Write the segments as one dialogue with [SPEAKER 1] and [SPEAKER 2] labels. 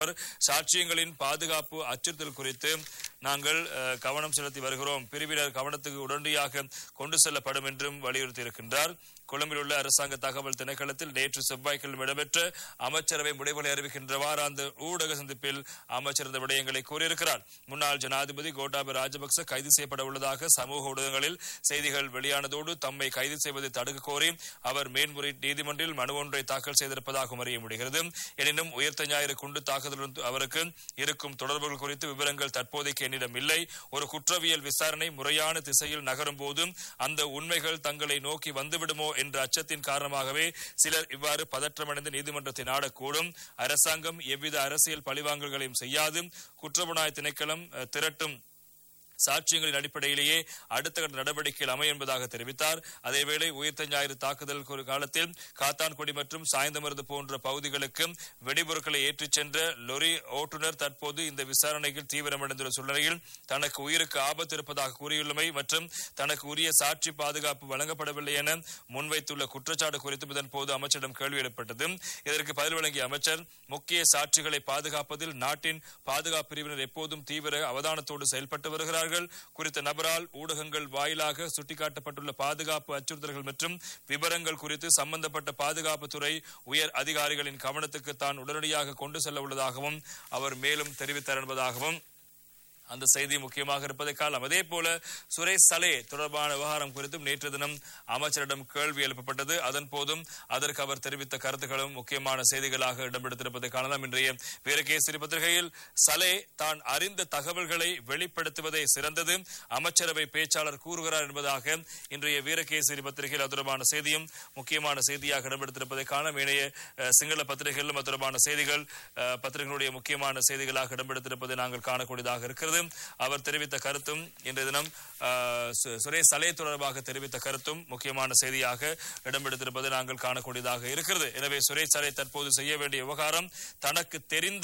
[SPEAKER 1] சாட்சியங்களின் பாதுகாப்பு அச்சுறுத்தல் குறித்து நாங்கள் அஹ், கவனம் செலுத்தி வருகிறோம் பிரிவினர் கவனத்துக்கு உடனடியாக கொண்டு செல்லப்படும் என்றும் வலியுறுத்தியிருக்கின்றார் கொழும்பில் உள்ள அரசாங்க தகவல் திணைக்களத்தில் நேற்று செவ்வாய்க்கிழமை இடம்பெற்ற அமைச்சரவை முடிவுகளை அறிவிக்கின்ற வாராந்த ஊடக சந்திப்பில் அமைச்சர் இந்த விடயங்களை கூறியிருக்கிறார் முன்னாள் ஜனாதிபதி கோட்டாபய ராஜபக்ச கைது செய்யப்பட உள்ளதாக சமூக ஊடகங்களில் செய்திகள் வெளியானதோடு தம்மை கைது செய்வதை தடுக்க கோரி அவர் மேன்முறையீட்டு நீதிமன்றில் மனு ஒன்றை தாக்கல் செய்திருப்பதாகவும் அறிய முடிகிறது எனினும் உயிர்த்த ஞாயிறு குண்டு தாக்குதலுடன் அவருக்கு இருக்கும் தொடர்புகள் குறித்து விவரங்கள் தற்போதைக்கு என்னிடம் இல்லை ஒரு குற்றவியல் விசாரணை முறையான திசையில் நகரும் போதும் அந்த உண்மைகள் தங்களை நோக்கி வந்துவிடுமோ என்ற அச்சத்தின் காரணமாகவே சிலர் இவ்வாறு பதற்றமடைந்து நீதிமன்றத்தை நாடக்கூடும் அரசாங்கம் எவ்வித அரசியல் பழிவாங்கல்களையும் செய்யாது குற்றப்புலனாய்வு திணைக்களம் அஹ், திரட்டும் சாட்சியங்களின் அடிப்படையிலேயே அடுத்த கட்ட நடவடிக்கைகள் அமையும் என்பதாக தெரிவித்தார் அதேவேளை உயிர்த்த ஞாயிறு தாக்குதல் ஒரு காலத்தில் காத்தான்குடி மற்றும் சாய்ந்தமருது போன்ற பகுதிகளுக்கு வெடிபொருட்களை ஏற்றிச் சென்ற லொரி ஓட்டுநர் தற்போது இந்த விசாரணைகள் தீவிரமடைந்துள்ள சூழ்நிலையில் தனக்கு உயிருக்கு ஆபத்து இருப்பதாக கூறியுள்ளமை மற்றும் தனக்கு உரிய சாட்சி பாதுகாப்பு வழங்கப்படவில்லை என முன்வைத்துள்ள குற்றச்சாட்டு குறித்தும் இதன் போது அமைச்சரிடம் கேள்வி எழுப்பப்பட்டது இதற்கு பதில் வழங்கிய அமைச்சர் முக்கிய சாட்சிகளை பாதுகாப்பதில் நாட்டின் பாதுகாப்பு பிரிவினர் எப்போதும் தீவிர அவதானத்தோடு செயல்பட்டு வருகிறார்கள் குறித்த நபரால் ஊடகங்கள் வாயிலாக சுட்டிக்காட்டப்பட்டுள்ள பாதுகாப்பு அச்சுறுத்தல்கள் மற்றும் விவரங்கள் குறித்து சம்பந்தப்பட்ட பாதுகாப்புத்துறை உயர் அதிகாரிகளின் கவனத்துக்கு தான் உடனடியாக கொண்டு செல்ல உள்ளதாகவும் அவர் மேலும் தெரிவித்தார் என்பதாகவும் அந்த செய்தி முக்கியமாக இருப்பதை காலம் அதே போல சுரேஷ் சலே தொடர்பான விவகாரம் குறித்தும் நேற்று தினம் அமைச்சரிடம் கேள்வி எழுப்பப்பட்டது அதன் போதும் அதற்கு அவர் தெரிவித்த கருத்துக்களும் முக்கியமான செய்திகளாக இடம்பெடுத்திருப்பதை காணலாம் இன்றைய வீரகேசரி பத்திரிகையில் சலே தான் அறிந்த தகவல்களை வெளிப்படுத்துவதே சிறந்தது அமைச்சரவை பேச்சாளர் கூறுகிறார் என்பதாக இன்றைய வீரகேசரி பத்திரிகையில் அது தொடர்பான செய்தியும் முக்கியமான செய்தியாக இடம்பெடுத்திருப்பதை காணலாம் இணைய அஹ், சிங்கள பத்திரிகைகளிலும் அது தொடர்பான செய்திகள் அஹ், பத்திரிகைகளுடைய முக்கியமான செய்திகளாக இடம்பெடுத்திருப்பதை நாங்கள் காணக்கூடியதாக இருக்கிறது அவர் தெரிவித்த கருத்தும் இன்றைய தினம் அஹ், சு- சுரேஷ் சலே தொடர்பாக தெரிவித்த கருத்தும் முக்கியமான செய்தியாக இடம்பெடுத்திருப்பதை நாங்கள் காணக்கூடியதாக இருக்கிறது எனவே சுரேஷ் சலே தற்போது செய்ய வேண்டிய விவகாரம் தனக்கு தெரிந்த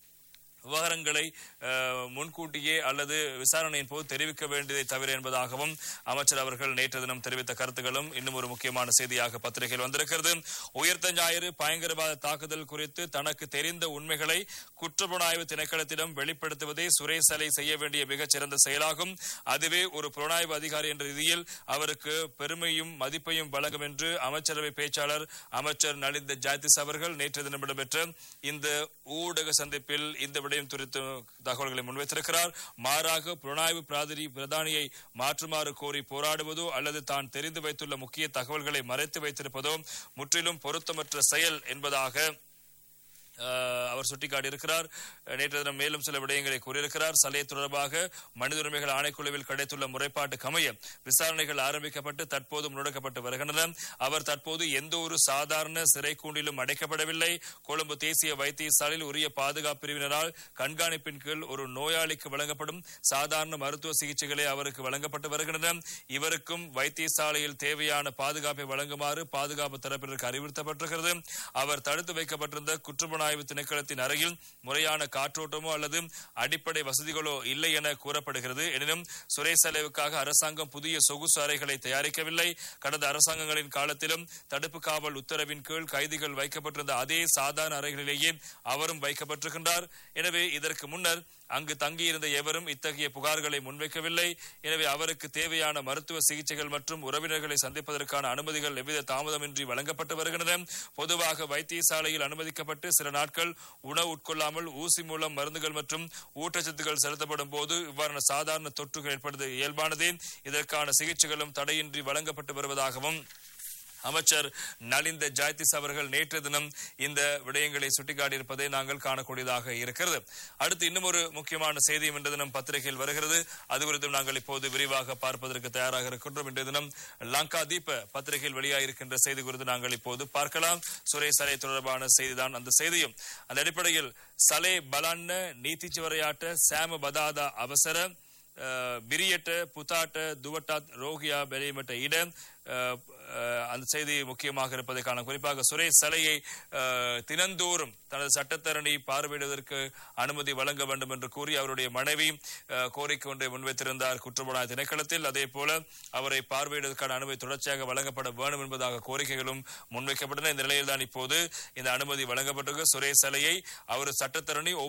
[SPEAKER 1] விவகாரங்களை அஹ், முன்கூட்டியே அல்லது விசாரணையின் போது தெரிவிக்க வேண்டியதை தவிர என்பதாகவும் அமைச்சர் அவர்கள் நேற்று தினம் தெரிவித்த கருத்துக்களும் இன்னும் ஒரு முக்கியமான செய்தியாக பத்திரிகையில் வந்திருக்கிறது உயர்த்த ஞாயிறு பயங்கரவாத தாக்குதல் குறித்து தனக்கு தெரிந்த உண்மைகளை குற்றப்புலனாய்வு திணைக்களத்திடம் வெளிப்படுத்துவதே சுரேஷ் அலை செய்ய வேண்டிய மிகச்சிறந்த செயலாகும் அதுவே ஒரு புலனாய்வு அதிகாரி என்ற ரீதியில் அவருக்கு பெருமையும் மதிப்பையும் வழங்கும் என்று அமைச்சரவை பேச்சாளர் அமைச்சர் நலிந்த ஜாதிஸ் அவர்கள் நேற்று தினம் இடம்பெற்ற இந்த ஊடக சந்திப்பில் இந்த விடயம் குறித்து தகவல்களை முன்வைத்திருக்கிறார் மாறாக புலனாய்வு பிராதிரி பிரதானியை மாற்றுமாறு கோரி போராடுவதோ அல்லது தான் தெரிந்து வைத்துள்ள முக்கிய தகவல்களை மறைத்து வைத்திருப்பதோ முற்றிலும் பொருத்தமற்ற செயல் என்பதாக அஹ், அவர் சுட்டிக்காட்டியிருக்கிறார் நேற்று தினம் மேலும் சில விடயங்களை கூறியிருக்கிறார் சலே தொடர்பாக மனித உரிமைகள் ஆணைக்குழுவில் கிடைத்துள்ள முறைப்பாட்டுக்கு அமைய விசாரணைகள் ஆரம்பிக்கப்பட்டு தற்போது முன்னெடுக்கப்பட்டு வருகின்றன அவர் தற்போது எந்த ஒரு சாதாரண சிறை கூண்டிலும் அடைக்கப்படவில்லை கொழும்பு தேசிய வைத்தியசாலையில் உரிய பாதுகாப்பு பிரிவினரால் கண்காணிப்பின் கீழ் ஒரு நோயாளிக்கு வழங்கப்படும் சாதாரண மருத்துவ சிகிச்சைகளே அவருக்கு வழங்கப்பட்டு வருகின்றன இவருக்கும் வைத்தியசாலையில் தேவையான பாதுகாப்பை வழங்குமாறு பாதுகாப்பு தரப்பினருக்கு அறிவுறுத்தப்பட்டிருக்கிறது அவர் தடுத்து வைக்கப்பட்டிருந்த குற்றப்புலனாய்வு திணைக்களத்தின் அருகில் முறையான காற்றோட்டமோ அல்லது அடிப்படை வசதிகளோ இல்லை என கூறப்படுகிறது எனினும் சுரேஷ் அலைவுக்காக அரசாங்கம் புதிய சொகுசு அறைகளை தயாரிக்கவில்லை கடந்த அரசாங்கங்களின் காலத்திலும் தடுப்பு காவல் உத்தரவின் கீழ் கைதிகள் வைக்கப்பட்டிருந்த அதே சாதாரண அறைகளிலேயே அவரும் வைக்கப்பட்டிருக்கின்றார் எனவே இதற்கு முன்னர் அங்கு தங்கியிருந்த எவரும் இத்தகைய புகார்களை முன்வைக்கவில்லை எனவே அவருக்கு தேவையான மருத்துவ சிகிச்சைகள் மற்றும் உறவினர்களை சந்திப்பதற்கான அனுமதிகள் எவ்வித தாமதமின்றி வழங்கப்பட்டு வருகின்றன பொதுவாக வைத்தியசாலையில் அனுமதிக்கப்பட்டு சில நாட்கள் உணவு உட்கொள்ளாமல் ஊசி மூலம் மருந்துகள் மற்றும் ஊட்டச்சத்துக்கள் செலுத்தப்படும் போது இவ்வாறான சாதாரண தொற்றுகள் ஏற்படுவது இயல்பானதே இதற்கான சிகிச்சைகளும் தடையின்றி வழங்கப்பட்டு வருவதாகவும் அமைச்சர் நலிந்த ஜாய்திஸ் அவர்கள் நேற்று தினம் இந்த விடயங்களை சுட்டிக்காட்டியிருப்பதை நாங்கள் காணக்கூடியதாக இருக்கிறது அடுத்து இன்னும் ஒரு முக்கியமான செய்தியும் இன்று தினம் பத்திரிகையில் வருகிறது அது குறித்தும் நாங்கள் இப்போது விரிவாக பார்ப்பதற்கு தயாராக இருக்கின்றோம் இன்றைய தினம் லங்கா தீப பத்திரிகையில் வெளியாகிருக்கின்ற செய்தி குறித்து நாங்கள் இப்போது பார்க்கலாம் சுரேஷ் சலை தொடர்பான செய்திதான் அந்த செய்தியும் அந்த அடிப்படையில் சலே பலான்ன நீதிச்சுவரையாட்ட சாம பதாதா அவசர அஹ், பிரியட்ட புத்தாட்ட துவட்டாத் ரோகியா பெரியமட்ட இட அஹ், அஹ், அந்த செய்தி முக்கியமாக இருப்பதை காண குறிப்பாக சுரேஷ் சலையை அஹ், தினந்தோறும் தனது சட்டத்தரணி பார்வையிடுவதற்கு அனுமதி வழங்க வேண்டும் என்று கூறி அவருடைய மனைவி அஹ், கோரிக்கை ஒன்றை முன்வைத்திருந்தார் குற்றப்புலனாய்வு திணைக்களத்தில் அதே போல அவரை பார்வையிடுவதற்கான அனுமதி தொடர்ச்சியாக வழங்கப்பட வேண்டும் என்பதாக கோரிக்கைகளும் முன்வைக்கப்பட்டன இந்த நிலையில் தான் இப்போது இந்த அனுமதி வழங்கப்பட்டிருக்கு சுரேஷ் சலையை அவர் சட்டத்தரணி